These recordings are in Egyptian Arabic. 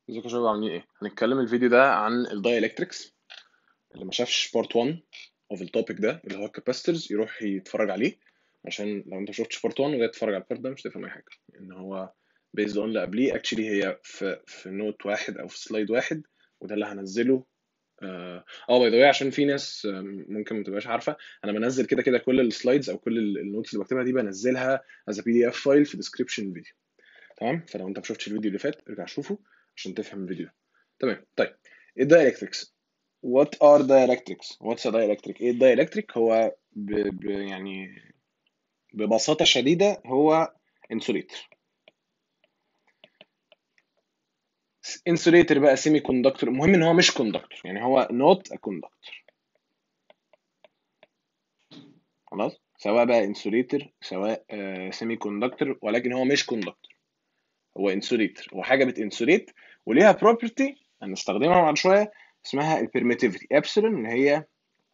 ازيكم يا شباب عاملين ايه؟ هنتكلم الفيديو ده عن الدايلكتريكس اللي ما شافش بارت 1 اوف التوبيك ده اللي هو الكاباسترز يروح يتفرج عليه عشان لو انت ما شفتش بارت 1 وجاي تتفرج على البارت ده مش هتفهم اي حاجه ان هو بيزد اون اللي قبليه اكشلي هي في في نوت واحد او في سلايد واحد وده اللي هنزله اه باي ذا واي عشان في ناس آه، ممكن ما تبقاش عارفه انا بنزل كده كده كل السلايدز او كل النوتس اللي بكتبها دي بنزلها از بي دي اف فايل في ديسكربشن الفيديو تمام فلو انت ما شفتش الفيديو اللي فات ارجع شوفه عشان تفهم الفيديو ده تمام طيب الدايلكتريكس what are dielectrics what's a dielectric ايه الدايلكتريك هو ب... ب... يعني ببساطة شديدة هو انسوليتر انسوليتر بقى سيمي كوندكتور المهم ان هو مش كوندكتور يعني هو not a conductor خلاص سواء بقى انسوليتر سواء سيمي كوندكتور ولكن هو مش كوندكتور هو انسوليتر هو حاجة بتنسوليت وليها بروبرتي هنستخدمها بعد شوية اسمها البرميتيفيتي ابسلون اللي هي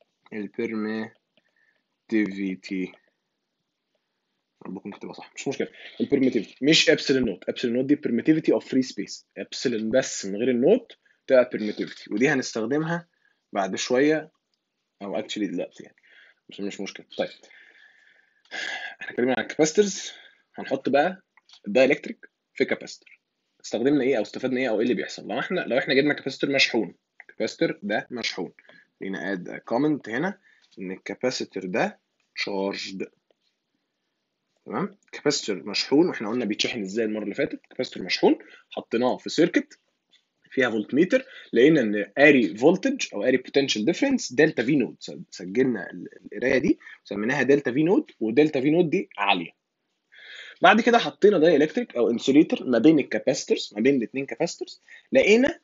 البرميتيفيتي ربكم كتبها صح مش مشكله البرميتيفيتي مش ابسلون نوت ابسلون نوت دي برميتيفيتي اوف فري سبيس ابسلون بس من غير النوت تبقى برميتيفيتي ودي هنستخدمها بعد شويه او اكشلي دلوقتي يعني بس مش مشكله طيب احنا اتكلمنا عن الكاباسترز هنحط بقى الدايلكتريك في كاباستر استخدمنا ايه او استفدنا ايه او ايه اللي بيحصل لو احنا لو احنا جبنا كاباستور مشحون الكاباستور ده مشحون لينا اد كومنت هنا ان الكاباستور ده تشارجد تمام كاباستور مشحون واحنا قلنا بيتشحن ازاي المره اللي فاتت كاباستور مشحون حطيناه في سيركت فيها فولت ميتر لقينا ان اري فولتج او اري بوتنشال ديفرنس دلتا في نود سجلنا القرايه دي سميناها دلتا في نود ودلتا في نود دي عاليه بعد كده حطينا داي الكتريك او انسوليتر ما بين الكاباسترز ما بين الاثنين كاباسترز لقينا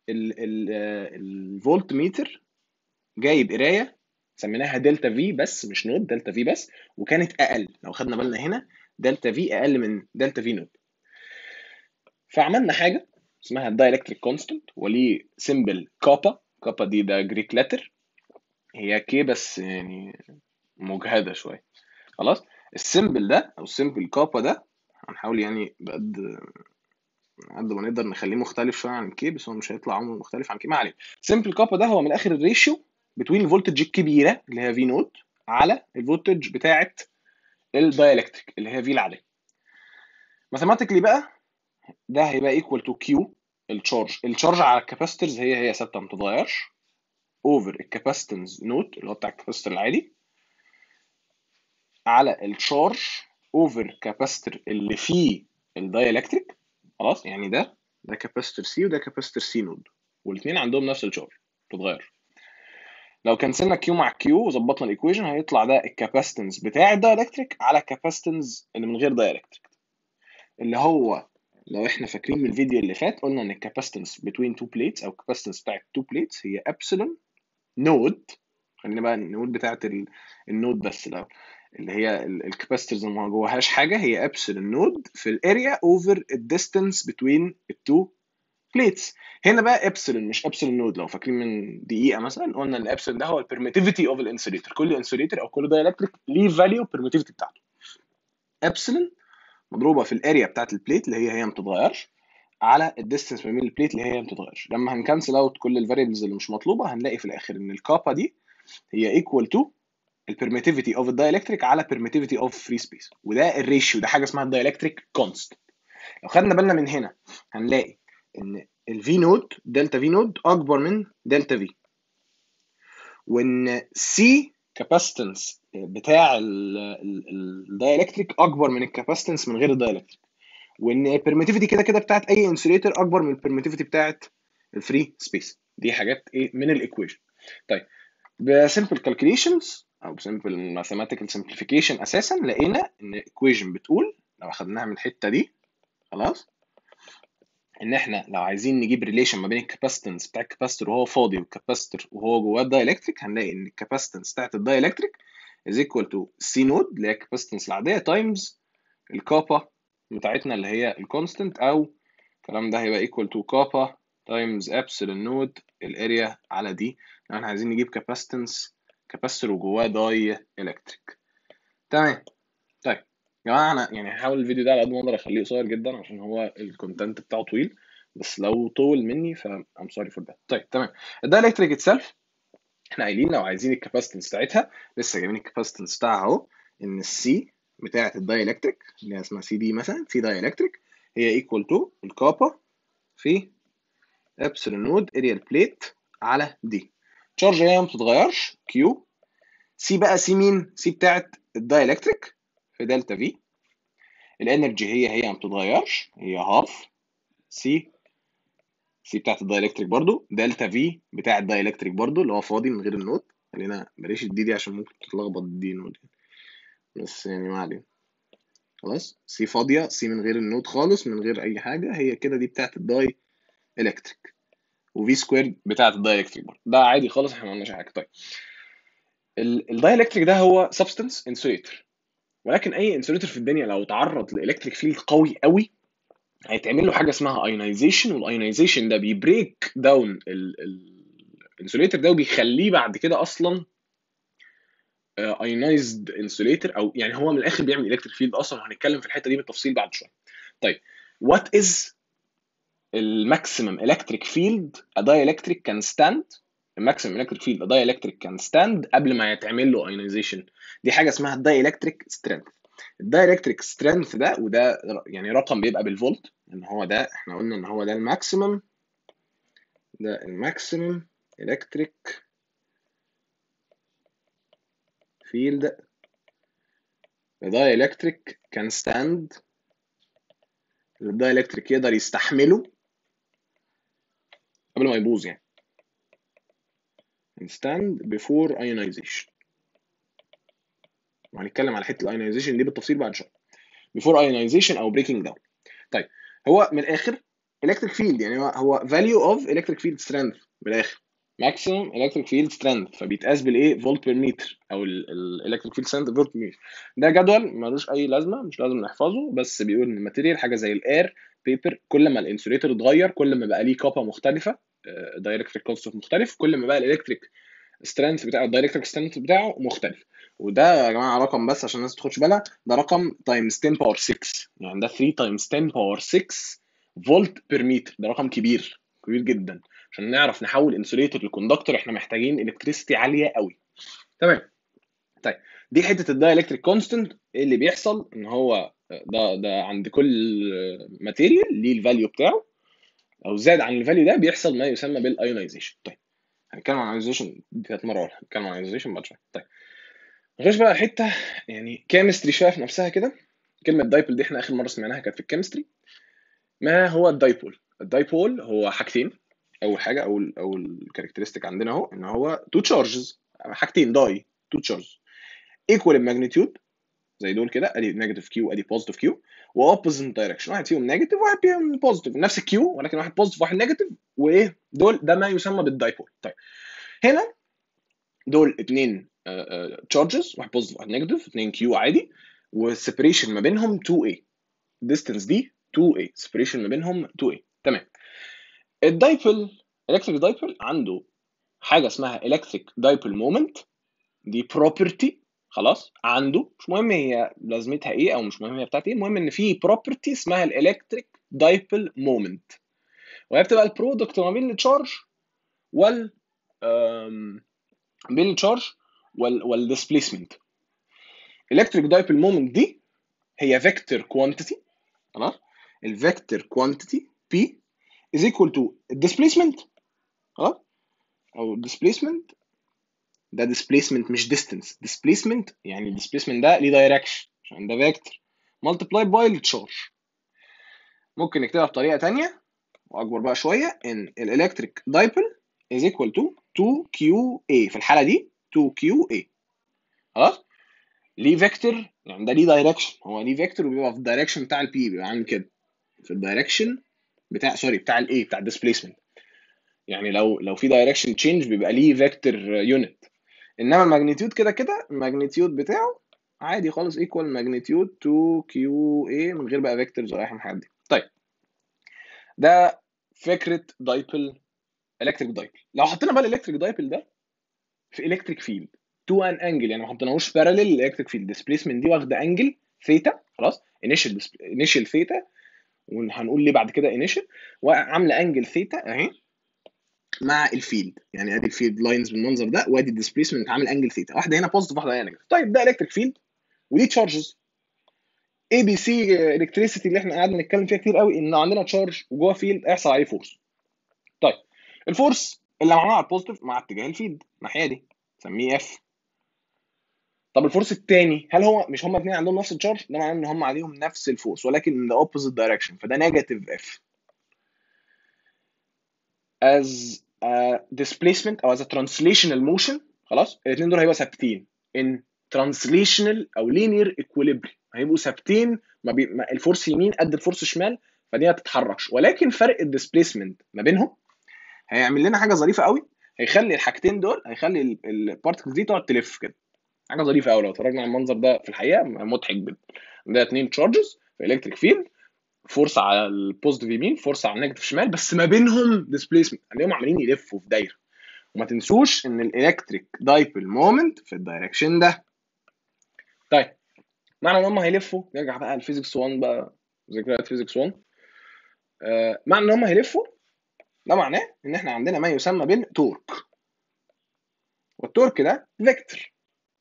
الفولت ميتر جايب قرايه سميناها دلتا في بس مش نود دلتا في بس وكانت اقل لو خدنا بالنا هنا دلتا في اقل من دلتا في نود فعملنا حاجه اسمها الدايلكتريك كونستنت وليه سيمبل كابا كابا دي ده جريك لتر هي كي بس يعني مجهده شويه خلاص السيمبل ده او السيمبل كابا ده هنحاول يعني بقد قد ما نقدر نخليه مختلف شويه عن كي بس هو مش هيطلع عمره مختلف عن كي ما علينا سيمبل كابا ده هو من الاخر الريشيو بتوين الفولتج الكبيره اللي هي في نوت على الفولتج بتاعه الدايلكتريك اللي هي في العاديه ماثيماتيكلي بقى ده هيبقى ايكوال تو كيو التشارج التشارج على الكاباسيتورز هي هي ثابته ما بتتغيرش اوفر الكاباسيتنس نوت اللي هو بتاع الكاباسيتور العادي على التشارج اوفر كاباسيتور اللي فيه الدايلكتريك خلاص يعني ده ده كاباسيتور سي وده كاباسيتور سي نود والاثنين عندهم نفس التشارج بتتغير لو كنسلنا كيو مع كيو وظبطنا الايكويشن هيطلع ده الكاباسيتنس بتاع الدايلكتريك على الكاباسيتنس اللي من غير دايلكتريك اللي هو لو احنا فاكرين من الفيديو اللي فات قلنا ان الكاباسيتنس بين تو بليتس او الكاباسيتنس بتاعت تو بليتس هي ابسلون نود خلينا بقى النود بتاعت النود بس لو اللي هي الكاباسيتورز اللي ما جواهاش حاجه هي ابسلون نود في الاريا اوفر الديستانس بتوين التو بليتس هنا بقى ابسلون مش ابسلون نود لو فاكرين من دقيقه مثلا قلنا ان الابسلون ده هو البرميتيفيتي اوف الانسوليتر كل انسوليتر او كل دايلكتريك ليه فاليو بيرميتيفيتي بتاعته ابسلون مضروبه في الاريا بتاعت البليت اللي هي هي ما بتتغيرش على الديستانس ما بين البليت اللي هي ما بتتغيرش لما هنكنسل اوت كل الفاريبلز اللي مش مطلوبه هنلاقي في الاخر ان الكابا دي هي ايكوال تو البرميتيفيتي اوف الدايلكتريك على permittivity اوف فري سبيس وده الريشيو ده حاجه اسمها الدايلكتريك كونستنت لو خدنا بالنا من هنا هنلاقي ان الفي نود دلتا في نود اكبر من دلتا في وان سي كاباسيتنس بتاع الدايلكتريك اكبر من الكاباسيتنس من غير الدايلكتريك وان البرميتيفيتي كده كده بتاعت اي انسوليتر اكبر من البرميتيفيتي بتاعت الفري سبيس دي حاجات ايه من الايكويشن طيب بسمبل كالكوليشنز او بسمبل ماثيماتيكال سمبليفيكيشن اساسا لقينا ان الايكويشن بتقول لو اخدناها من الحته دي خلاص ان احنا لو عايزين نجيب ريليشن ما بين الكاباسيتنس بتاع الكاباسيتور وهو فاضي والكاباسيتور وهو جواه الدايلكتريك هنلاقي ان الكاباسيتنس بتاعت الدايلكتريك از ايكوال تو سي نود اللي هي الكاباسيتنس العاديه تايمز الكابا بتاعتنا اللي هي الكونستنت او الكلام ده هيبقى ايكوال تو كابا تايمز ابسلون نود الاريا على دي لو احنا عايزين نجيب كاباسيتنس كاباسيتور وجواه داي الكتريك تمام طيب يا جماعه انا يعني هحاول الفيديو ده على قد ما اقدر اخليه قصير جدا عشان هو الكونتنت بتاعه طويل بس لو طول مني ف I'm sorry for that طيب تمام الدايلكتريك اتسلف احنا قايلين لو عايزين الكاباسيتنس بتاعتها لسه جايبين الكاباسيتنس بتاعها اهو ان السي بتاعت الدايلكتريك اللي هي اسمها سي دي مثلا سي دايلكتريك هي ايكوال تو الكابا في ابسلون نود اريال بليت على دي تشارج هي ما بتتغيرش كيو سي بقى سي مين سي بتاعت الدايلكتريك في دلتا في الانرجي هي هي ما بتتغيرش هي هاف سي سي بتاعت الدايلكتريك برضو دلتا في بتاع الدايلكتريك برضو اللي هو فاضي من غير النود خلينا بلاش الدي دي عشان ممكن تتلخبط الدي نود بس يعني ما علينا خلاص سي فاضيه سي من غير النود خالص من غير اي حاجه هي كده دي بتاعت الداي الكتريك وفي سكوير بتاعت الداي الكتريك برضه ده عادي خالص احنا ما قلناش حاجه طيب الداي الكتريك ده هو سبستنس انسوليتور ولكن اي انسوليتور في الدنيا لو تعرض لالكتريك فيلد قوي قوي هيتعمل له حاجه اسمها ايونايزيشن والايونايزيشن ده بيبريك داون الانسوليتور ده وبيخليه بعد كده اصلا ايونايزد انسوليتور او يعني هو من الاخر بيعمل الكتريك فيلد اصلا وهنتكلم في الحته دي بالتفصيل بعد شويه طيب وات از الماكسيمم electric field a dielectric can stand الماكسيمم electric field a dielectric can stand قبل ما يتعمل له ionization دي حاجه اسمها dielectric strength الدايلكتريك سترينث ده وده يعني رقم بيبقى بالفولت ان هو ده احنا قلنا ان هو ده الماكسيمم ده الماكسيمم الكتريك فيلد الدايلكتريك كان ستاند الدايلكتريك يقدر يستحمله قبل ما يبوظ يعني stand before ionization وهنتكلم على حته الايونيزيشن دي بالتفصيل بعد شويه before ionization او breaking down طيب هو من الاخر electric field يعني هو هو value of electric field strength من الاخر maximum electric field strength فبيتقاس بالايه فولت بير متر او الالكتريك فيلد strength فولت بير متر ده جدول ملوش اي لازمه مش لازم نحفظه بس بيقول ان الماتيريال حاجه زي الاير بيبر كل ما الانسوليتور اتغير كل ما بقى ليه كابا مختلفه دايركتريك كونستنت مختلف كل ما بقى الالكتريك سترينث بتاع الدايركتريك سترينث بتاعه مختلف وده يا جماعه رقم بس عشان الناس تاخدش بالها ده رقم تايمز 10 باور 6 يعني ده 3 تايمز 10 باور 6 فولت بير متر ده رقم كبير كبير جدا عشان نعرف نحول انسوليتور لكوندكتور احنا محتاجين الكتريستي عاليه قوي تمام طيب دي حته الدايلكتريك كونستنت اللي بيحصل ان هو ده ده عند كل ماتيريال ليه الفاليو بتاعه او زاد عن الفاليو ده بيحصل ما يسمى بالايونيزيشن طيب هنتكلم عن ايونيزيشن دي كانت مره واحده هنتكلم عن ايونيزيشن بعد شويه طيب نخش بقى حته يعني كيمستري شويه في نفسها كده كلمه دايبول دي احنا اخر مره سمعناها كانت في الكيمستري ما هو الدايبول الدايبول هو حاجتين اول حاجه اول اول كاركترستيك عندنا اهو ان هو تو تشارجز حاجتين داي تو تشارجز ايكوال الماجنتيود زي دول كده ادي نيجاتيف كيو ادي بوزيتيف كيو واوبوزيت دايركشن واحد فيهم نيجاتيف واحد فيهم بوزيتيف نفس الكيو ولكن واحد بوزيتيف واحد نيجاتيف وايه دول ده ما يسمى بالدايبول طيب هنا دول اثنين تشارجز واحد بوزيتيف واحد نيجاتيف اثنين كيو عادي والسيبريشن ما بينهم 2a ديستنس دي 2a سيبريشن ما بينهم 2a تمام الدايبل الكتريك دايبل عنده حاجه اسمها الكتريك دايبل مومنت دي بروبرتي خلاص عنده مش مهم هي لازمتها ايه او مش مهم هي بتاعت ايه المهم ان في بروبرتي اسمها الالكتريك دايبل مومنت وهي بتبقى البرودكت ما بين التشارج وال بين التشارج وال والديسبيسمنت الالكتريك دايبل مومنت دي هي فيكتور كوانتيتي خلاص الفيكتور كوانتيتي P is equal to الديسبيسمنت خلاص او displacement ده displacement مش distance displacement يعني displacement ده ليه direction عشان ده vector multiply by التشارج ممكن نكتبها بطريقة تانية وأكبر بقى شوية إن الإلكتريك دايبل is equal to 2QA في الحالة دي 2QA خلاص ليه فيكتور يعني ده ليه دايركشن هو ليه فيكتور وبيبقى في الدايركشن بتاع البي بيبقى عامل كده في الدايركشن بتاع سوري بتاع الايه بتاع الديسبيسمنت يعني لو لو في دايركشن تشينج بيبقى ليه فيكتور يونت انما الماجنتيود كده كده الماجنتيود بتاعه عادي خالص ايكوال ماجنتيود 2 كيو اي من غير بقى فيكتورز ولا اي حاجه دي طيب ده فكره دايبل الكتريك دايبل لو حطينا بقى الالكتريك دايبل ده في الكتريك فيلد تو ان انجل يعني ما حطيناهوش باراليل الالكتريك فيلد ديسبيسمنت دي واخده انجل ثيتا خلاص انيشال انيشال ثيتا وهنقول ليه بعد كده انيشال وعامله انجل ثيتا اهي مع الفيلد يعني ادي الفيلد لاينز بالمنظر ده وادي الديسبيسمنت عامل انجل ثيتا واحده هنا بوزيتيف واحده هنا نيجاتيف طيب ده الكتريك فيلد ودي تشارجز اي بي سي الكتريسيتي اللي احنا قعدنا نتكلم فيها كتير قوي ان عندنا تشارج وجوه فيلد هيحصل عليه فورس طيب الفورس اللي معناها على البوزيتيف مع اتجاه الفيلد الناحيه دي نسميه اف طب الفورس الثاني هل هو مش هما الاثنين عندهم نفس التشارج ده معناه ان هم عليهم نفس الفورس ولكن in the opposite direction فده نيجاتيف اف as a displacement او as a translational motion خلاص الاثنين دول هيبقوا ثابتين in translational او linear equilibrium هيبقوا ثابتين ما بي... ما الفورس يمين قد الفورس شمال فدي ما تتحركش ولكن فرق الديسبيسمنت ما بينهم هيعمل لنا حاجه ظريفه قوي هيخلي الحاجتين دول هيخلي البارتكلز دي تقعد تلف كده حاجه ظريفه قوي لو اتفرجنا على المنظر ده في الحقيقه مضحك جدا ده اتنين تشارجز في الكتريك فيلد فورس على البوزيتيف يمين فورس على النيجاتيف شمال بس ما بينهم ديسبيسمنت عليهم عمالين يلفوا في دايره وما تنسوش ان الالكتريك دايبل مومنت في الدايركشن ده طيب معنى ان هم هيلفوا نرجع بقى لفيزيكس 1 بقى ذكريات فيزيكس 1 آه معنى ان هم هيلفوا ده معناه ان احنا عندنا ما يسمى بالتورك والتورك ده فيكتور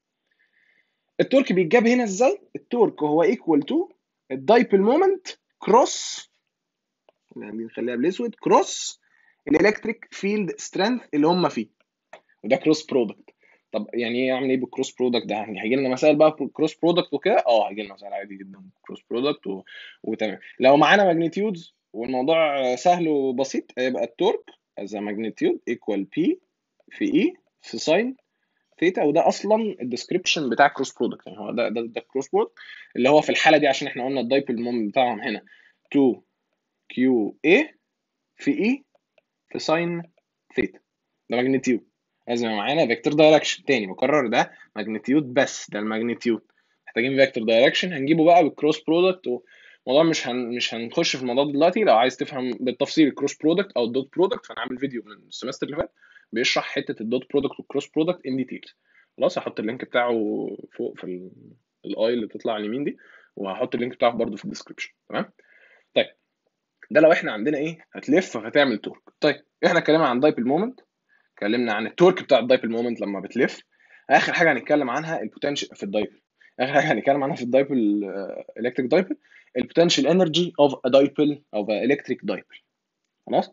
التورك بيتجاب هنا ازاي التورك هو ايكوال تو الدايبل مومنت كروس بنخليها بالاسود كروس الالكتريك فيلد سترينث اللي هم فيه وده كروس برودكت طب يعني ايه اعمل ايه بالكروس برودكت ده يعني هيجي لنا مسائل بقى كروس برودكت وكده اه هيجي لنا مسائل عادي جدا كروس برودكت و... وتمام لو معانا ماجنتيودز والموضوع سهل وبسيط هيبقى التورك از ماجنتيود ايكوال بي في اي في ساين ثيتا وده اصلا الديسكربشن بتاع كروس برودكت يعني هو ده ده ده كروس برودكت اللي هو في الحاله دي عشان احنا قلنا الدايبل مومنت بتاعهم هنا 2 كيو اي في اي في ساين ثيتا ده ماجنتيود لازم معانا فيكتور دايركشن تاني بكرر ده ماجنتيود بس ده الماجنتيود محتاجين فيكتور دايركشن هنجيبه بقى بالكروس برودكت الموضوع مش هن... مش هنخش في الموضوع دلوقتي لو عايز تفهم بالتفصيل الكروس برودكت او الدوت برودكت فانا عامل فيديو من السمستر اللي فات بيشرح حته الدوت برودكت والكروس برودكت ان ديتيلز خلاص هحط اللينك بتاعه فوق في الاي اللي بتطلع على اليمين دي وهحط اللينك بتاعه برده في الديسكربشن تمام طيب ده لو احنا عندنا ايه هتلف فهتعمل تورك طيب احنا اتكلمنا عن دايبل مومنت اتكلمنا عن التورك بتاع الدايبل مومنت لما بتلف اخر حاجه هنتكلم عنها البوتنشال في الدايبل اخر حاجه هنتكلم عنها في الدايبل الكتريك دايبل البوتنشال انرجي اوف ا دايبل او الكتريك دايبل خلاص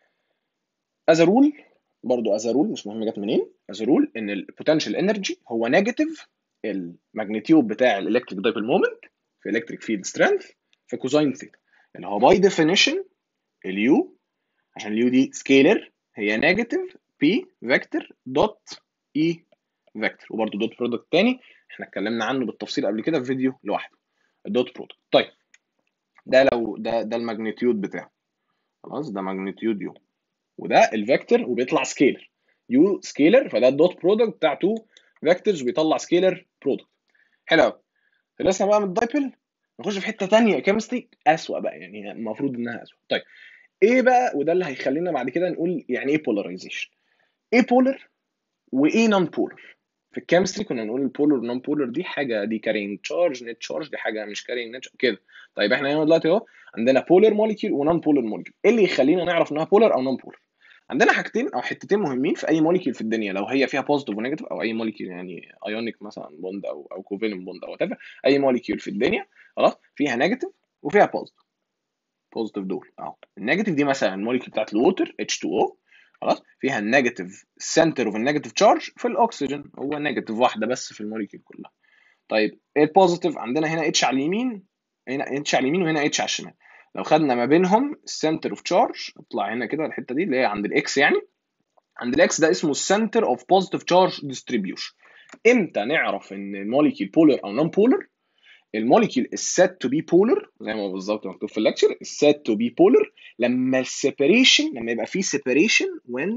از رول برضو از رول مش مهم جت منين از رول ان البوتنشال انرجي هو نيجاتيف الماجنتيود بتاع الالكتريك دايبل مومنت في الكتريك فيلد سترينث في كوزاين ثيتا اللي هو باي ديفينيشن اليو عشان اليو دي سكيلر هي نيجاتيف بي فيكتور دوت اي فيكتور وبرده دوت برودكت تاني احنا اتكلمنا عنه بالتفصيل قبل كده في فيديو لوحده الدوت برودكت طيب ده لو ده ده الماجنتيود بتاعه خلاص ده ماجنتيود يو وده الفيكتور وبيطلع سكيلر يو سكيلر فده الدوت برودكت بتاع تو فيكتورز بيطلع سكيلر برودكت حلو قوي خلصنا بقى من الدايبل نخش في حته ثانيه كيمستري اسوأ بقى يعني المفروض انها اسوأ طيب ايه بقى وده اللي هيخلينا بعد كده نقول يعني ايه بولاريزيشن ايه بولر وايه نون بولر في الكيمستري كنا نقول البولر نون بولر دي حاجه دي كارينج تشارج نت تشارج دي حاجه مش كارينج نت كده طيب احنا هنا دلوقتي اهو عندنا بولر موليكيول ونون بولر موليكيول ايه اللي يخلينا نعرف انها بولر او نون بولر عندنا حاجتين او حتتين مهمين في اي موليكيول في الدنيا لو هي فيها بوزيتيف ونيجاتيف او اي موليكيول يعني ايونيك مثلا بوند او او كوفيلنت بوند او وات اي موليكيول في الدنيا خلاص فيها نيجاتيف وفيها بوزيتيف بوزيتيف دول اهو النيجاتيف دي مثلا الموليكيول بتاعت الووتر H2O خلاص فيها النيجاتيف سنتر اوف النيجاتيف تشارج في الاكسجين هو نيجاتيف واحده بس في الموليكيول كلها طيب البوزيتيف عندنا هنا اتش على اليمين هنا اتش على اليمين وهنا اتش على الشمال لو خدنا ما بينهم السنتر اوف تشارج اطلع هنا كده الحته دي اللي هي عند الاكس يعني عند الاكس ده اسمه السنتر اوف بوزيتيف تشارج ديستريبيوشن امتى نعرف ان الموليكيول بولر او نون بولر الموليكيول is said to be polar زي ما بالظبط مكتوب في الليكتشر is said to be polar لما السيبريشن لما يبقى في separation when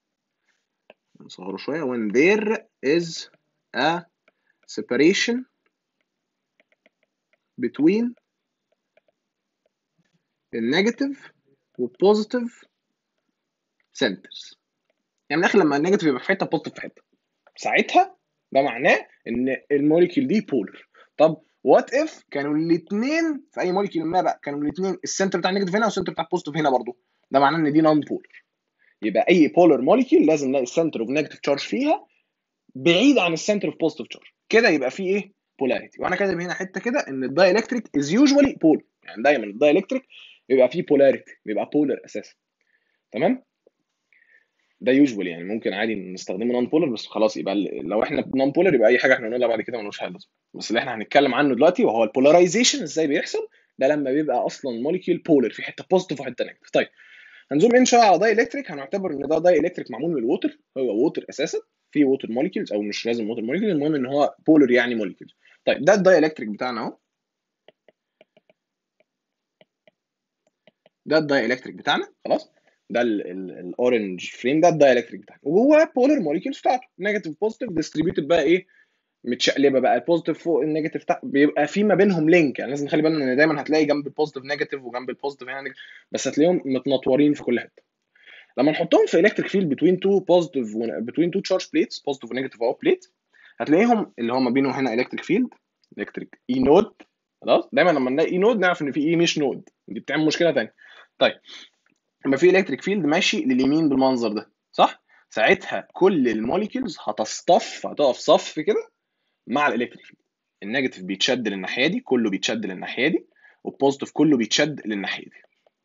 نصغره شويه when there is a separation between النيجاتيف والبوزيتيف سنترز يعني من الاخر لما النيجاتيف يبقى في حته بوزيتيف في حته ساعتها ده معناه ان الموليكيول دي بولر طب وات اف كانوا الاثنين في اي موليكيول ما بقى كانوا الاثنين السنتر بتاع النيجاتيف هنا والسنتر بتاع البوزيتيف هنا برضه ده معناه ان دي نون بولر يبقى اي بولر موليكيول لازم نلاقي السنتر اوف نيجاتيف تشارج فيها بعيد عن السنتر اوف بوزيتيف تشارج كده يبقى في ايه بولاريتي وانا كاتب هنا حته كده ان الدايلكتريك از يوجوالي بول يعني دايما الدايلكتريك بيبقى فيه بولاريتي بيبقى بولر اساسا تمام ده يوجوال يعني ممكن عادي نستخدمه نون بولر بس خلاص يبقى لو احنا نون بولر يبقى اي حاجه احنا هنقولها بعد كده ملوش حل بس اللي احنا هنتكلم عنه دلوقتي وهو البولاريزيشن ازاي بيحصل ده لما بيبقى اصلا موليكيول بولر في حته بوزيتيف وحته نيجاتيف طيب هنزوم ان شويه على داي الكتريك هنعتبر ان ده داي الكتريك معمول من الووتر هو ووتر اساسا في ووتر موليكيولز او مش لازم ووتر موليكيولز المهم ان هو بولر يعني موليكيولز طيب ده الداي الكتريك بتاعنا اهو ده الداي الكتريك بتاعنا خلاص ده الاورنج فريم ده الداي الكتريك بتاعنا وجوه بولر موليكيولز بتاعته نيجاتيف بوزيتيف ديستريبيوتد بقى ايه متشقلبه بقى البوزيتيف فوق النيجاتيف تحت بيبقى في ما بينهم لينك يعني لازم نخلي بالنا ان دايما هتلاقي جنب البوزيتيف نيجاتيف وجنب البوزيتيف هنا نيجاتيف بس هتلاقيهم متنطورين في كل حته لما نحطهم في الكتريك فيلد بتوين تو بوزيتيف بتوين تو تشارج بليتس بوزيتيف ونيجاتيف او بليت هتلاقيهم اللي هو ما بينهم هنا الكتريك فيلد الكتريك اي نود خلاص دايما لما نلاقي اي نود نعرف ان في اي مش نود دي بتعمل مشكله ثانيه طيب لما في الكتريك فيلد ماشي لليمين بالمنظر ده صح ساعتها كل الموليكيولز هتصطف هتقف صف كده مع الالكتريك فيلد النيجاتيف بيتشد للناحيه دي كله بيتشد للناحيه دي والبوزيتيف كله بيتشد للناحيه دي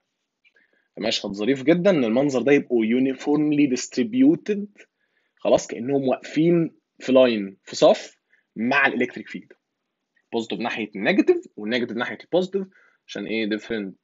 مشهد ظريف جدا ان المنظر ده يبقوا يونيفورملي ديستريبيوتد خلاص كانهم واقفين في لاين في صف مع الالكتريك فيلد بوزيتيف ناحيه النيجاتيف والنيجاتيف ناحيه البوزيتيف عشان ايه ديفرنت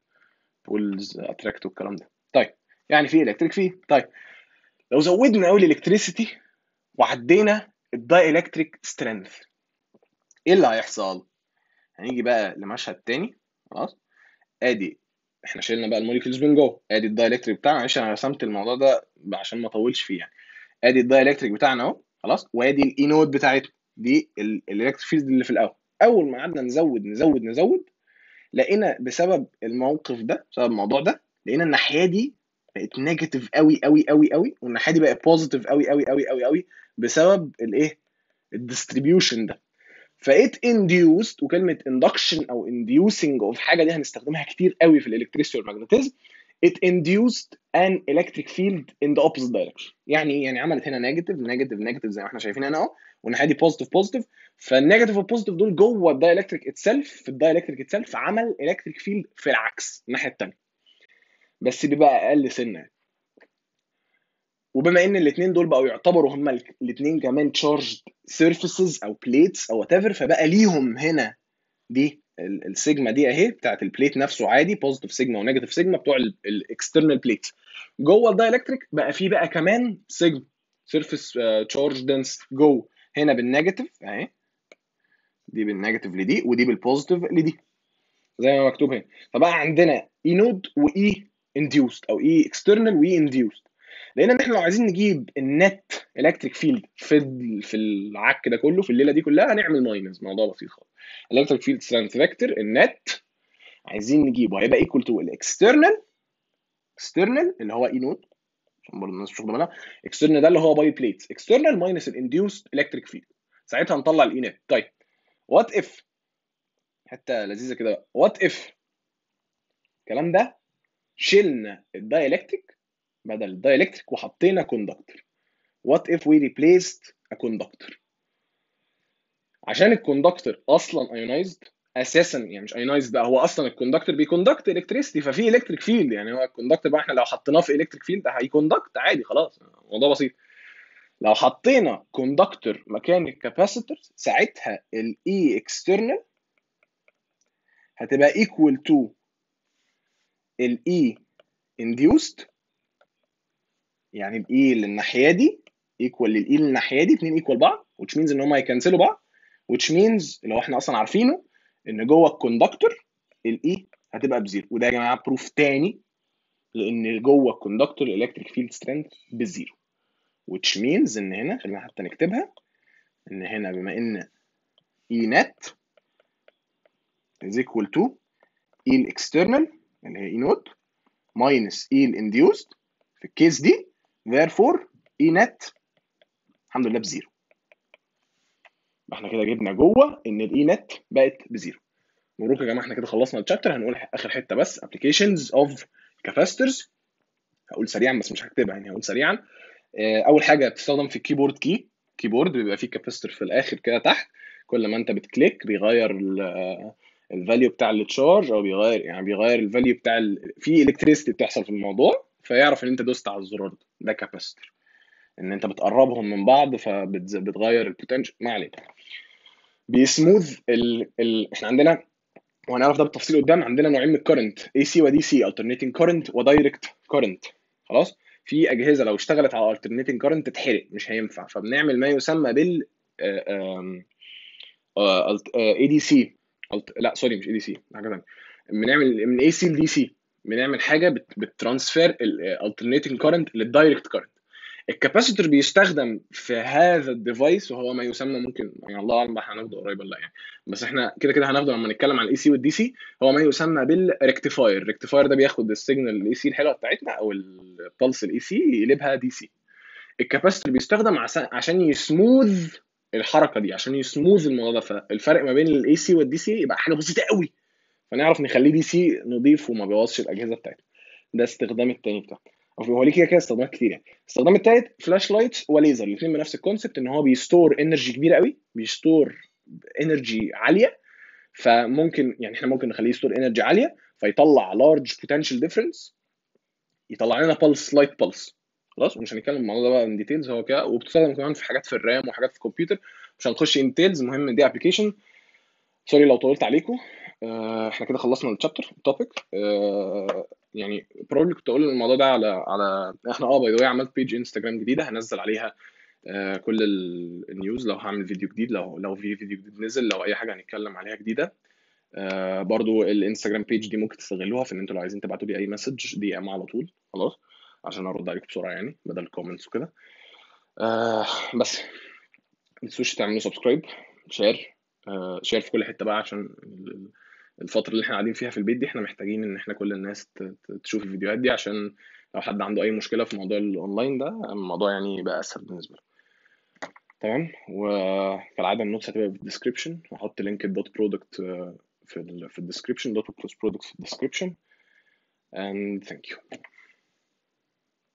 بولز اتراكت والكلام ده طيب يعني في الكتريك فيلد طيب لو زودنا قوي الالكتريسيتي وعدينا الداي الكتريك سترينث ايه اللي هيحصل هنيجي بقى لمشهد تاني خلاص ادي احنا شلنا بقى الموليكيولز من جوه ادي الدايلكتريك بتاعنا معلش انا رسمت الموضوع ده عشان ما اطولش فيه يعني ادي الدايلكتريك بتاعنا اهو خلاص وادي الاي نود بتاعته دي الالكتريك فيلد اللي في الاول اول ما قعدنا نزود نزود نزود لقينا بسبب الموقف ده بسبب الموضوع ده لقينا الناحيه دي بقت نيجاتيف قوي قوي قوي قوي والناحيه دي بقت بوزيتيف قوي قوي قوي قوي قوي بسبب الايه الديستريبيوشن ده فايت انديوست وكلمه اندكشن او انديوسنج اوف حاجه دي هنستخدمها كتير قوي في الالكتريسيتي والماجنتيزم it induced an electric field in the opposite direction يعني ايه يعني عملت هنا نيجاتيف نيجاتيف نيجاتيف زي ما احنا شايفين هنا اهو والناحيه دي بوزيتيف بوزيتيف فالنيجاتيف والبوزيتيف دول جوه الدايلكتريك اتسلف في الدايلكتريك اتسلف عمل الكتريك فيلد في العكس الناحيه الثانيه بس بيبقى اقل سنه وبما ان الاثنين دول بقوا يعتبروا هما الاثنين كمان تشارجد سيرفيسز او بليتس او وات ايفر فبقى ليهم هنا دي السيجما دي اهي بتاعت البليت نفسه عادي بوزيتيف سيجما ونيجاتيف سيجما بتوع الاكسترنال بليت جوه الدايلكتريك بقى في بقى كمان سيجما سيرفيس تشارج دنس جوه هنا بالنيجاتيف اهي دي بالنيجاتيف لدي ودي بالبوزيتيف لدي زي ما مكتوب هنا فبقى عندنا اي نود واي انديوست او اي اكسترنال واي انديوست لان احنا لو عايزين نجيب النت الكتريك فيلد في في العك ده كله في الليله دي كلها هنعمل ماينس موضوع بسيط خالص الكتريك فيلد سترينث فيكتور النت عايزين نجيبه هيبقى ايكوال تو الاكسترنال اكسترنال اللي هو اي نود عشان برضه الناس مش واخده بالها اكسترنال ده اللي هو باي بليت اكسترنال ماينس الانديوست الكتريك فيلد ساعتها نطلع الاي نت طيب وات اف حته لذيذه كده وات اف الكلام ده شلنا الدايلكتريك بدل الدايلكتريك وحطينا كوندكتور وات اف وي ريبليست ا كوندكتور عشان الكوندكتور اصلا ايونايزد اساسا يعني مش ايونايزد بقى هو اصلا الكوندكتور بيكوندكت الكتريستي ففي الكتريك فيلد يعني هو الكوندكتور بقى احنا لو حطيناه في الكتريك فيلد هيكوندكت عادي خلاص الموضوع بسيط لو حطينا كوندكتور مكان الكاباسيتور ساعتها الاي اكسترنال هتبقى equal to الاي induced يعني الاي اللي الناحيه دي equal للاي اللي الناحيه دي اثنين equal بعض which means ان هم هيكنسلوا بعض which means اللي هو احنا اصلا عارفينه ان جوه الكوندكتور الاي هتبقى بزيرو وده يا جماعه بروف تاني لان جوه الكوندكتور الالكتريك فيلد سترينث بزيرو which means ان هنا خلينا حتى نكتبها ان هنا بما ان E net is equal to E الاكسترنال اللي هي E نوت minus E الانديوست في الكيس دي therefore E net الحمد لله بزيرو احنا كده جبنا جوه ان الاي نت بقت بزيرو مبروك يا جماعه احنا كده خلصنا الشابتر هنقول اخر حته بس applications of capacitors هقول سريعا بس مش هكتبها يعني هقول سريعا آه، اول حاجه بتستخدم في الكيبورد كي كيبورد بيبقى فيه كاباستور في الاخر كده تحت كل ما انت بتكليك بيغير الفاليو بتاع التشارج او بيغير يعني بيغير الفاليو بتاع ال... في الكتريستي بتحصل في الموضوع فيعرف ان انت دوست على الزرار ده ده كاباستور ان انت بتقربهم من بعض فبتغير البوتنشال ما علينا بيسموث ال... ال... احنا عندنا وهنعرف ده بالتفصيل قدام عندنا نوعين من الكرنت اي سي ودي سي alternating current ودايركت current خلاص في اجهزه لو اشتغلت على alternating current تتحرق مش هينفع فبنعمل ما يسمى بال اي دي سي لا سوري مش اي دي سي حاجه ثانيه بنعمل من اي سي لدي سي بنعمل حاجه بت- بترانسفير الالترنيتنج كارنت للدايركت كارنت الكاباسيتور بيستخدم في هذا الديفايس وهو ما يسمى ممكن يعني الله اعلم بقى هناخده قريب ولا لا يعني بس احنا كده كده هناخده لما نتكلم عن الاي سي والدي سي هو ما يسمى بالريكتيفاير الريكتيفاير ده بياخد السيجنال الاي سي الحلوه بتاعتنا او البلس الاي سي يقلبها دي سي الكاباسيتور بيستخدم عشان عشان يسموذ الحركه دي عشان يسموذ الموضوع ده فالفرق ما بين الاي سي والدي سي يبقى حاجه بسيطه قوي فنعرف نخليه دي سي نضيف وما بيبوظش الاجهزه بتاعتنا ده استخدام التاني بتاعه او هو ليه كده كده استخدامات كتير يعني الاستخدام التالت فلاش لايتس وليزر الاثنين بنفس الكونسبت ان هو بيستور انرجي كبيره قوي بيستور انرجي عاليه فممكن يعني احنا ممكن نخليه يستور انرجي عاليه فيطلع لارج بوتنشال ديفرنس يطلع لنا بلس لايت بلس خلاص ومش هنتكلم الموضوع ده بقى ان ديتيلز هو كده وبتستخدم كمان في حاجات في الرام وحاجات في الكمبيوتر مش هنخش ان ديتيلز المهم دي ابلكيشن سوري لو طولت عليكم آه، احنا كده خلصنا الشابتر توبيك يعني بروبلي كنت اقول الموضوع ده على على احنا اه باي ذا عملت بيج انستجرام جديده هنزل عليها آه، كل ال- النيوز لو هعمل فيديو جديد لو لو في فيديو جديد نزل لو اي حاجه هنتكلم عليها جديده آه، برضو الانستجرام بيج دي ممكن تستغلوها في ان انتوا لو عايزين تبعتوا لي اي مسج دي ام على طول خلاص عشان ارد عليكم بسرعه يعني بدل الكومنتس وكده آه بس ما تنسوش تعملوا سبسكرايب شير آه شير في كل حته بقى عشان ال- الفتره اللي احنا قاعدين فيها في البيت دي احنا محتاجين ان احنا كل الناس ت- ت- تشوف الفيديوهات دي عشان لو حد عنده اي مشكله في موضوع الاونلاين ده الموضوع يعني يبقى اسهل بالنسبه له تمام وكالعاده النوتس هتبقى في الديسكربشن هحط لينك الدوت برودكت في ال في الديسكربشن دوت بلس برودكت في الديسكربشن and thank you